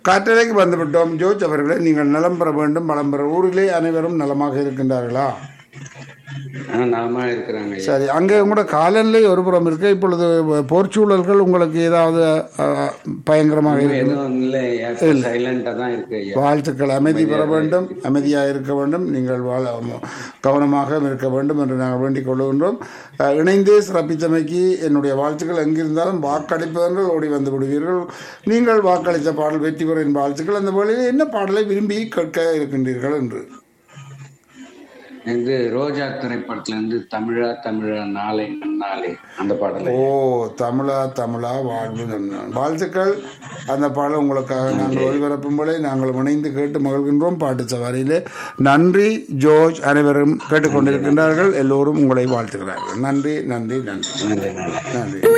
காற்றலைக்கு வந்துவிட்டோம் ஜோர்ஜ் அவர்களே நீங்கள் நலம் பெற வேண்டும் வளம் பெற ஊரிலே அனைவரும் நலமாக இருக்கின்றார்களா ஆ, நலமா இருக்கிறாங்க ஐயா. சரி அங்கே உங்களோட காலநிலை ஒரு புறம் இருக்கு இப்பொழுது போர்ச்சூழல்கள் உங்களுக்கு ஏதாவது அஹ், பயங்கரமாக இருக்கு எதுவும் இல்லை சைலண்டா தான் இருக்கு ஐயா வாழ்த்துக்கள் அமைதி பெற வேண்டும் அமைதியாக இருக்க வேண்டும் நீங்கள் வாழ கவனமாக இருக்க வேண்டும் என்று நாங்கள் வேண்டிக் கொள்கின்றோம் அஹ், இணைந்து சிறப்பித்தமைக்கு என்னுடைய வாழ்த்துக்கள் எங்கிருந்தாலும் வாக்களிப்பவர்கள் ஓடி வந்து விடுவீர்கள் நீங்கள் வாக்களித்த பாடல் வெற்றி பெற என் வாழ்த்துக்கள் அந்த வேளையில் என்ன பாடலை விரும்பி கேட்க இருக்கின்றீர்கள் என்று இது ரோஜா திரைப்படத்துல இருந்து தமிழா தமிழா நாளை நன்னாளே அந்த பாடலை ஓ தமிழா தமிழா வாழ்வு நன்னாள். வாழ்த்துக்கள் அந்த பாடல் உங்களுக்காக நாங்கள் ஒளிபரப்பும் போலே நாங்கள் இணைந்து கேட்டு மகிழ்கின்றோம் பாட்டு சவாரியிலே நன்றி ஜோர்ஜ் அனைவரும் கேட்டுக்கொண்டிருக்கின்றார்கள் எல்லோரும் உங்களை வாழ்த்துகிறார்கள் நன்றி நன்றி நன்றி நன்றி நன்றி நன்றி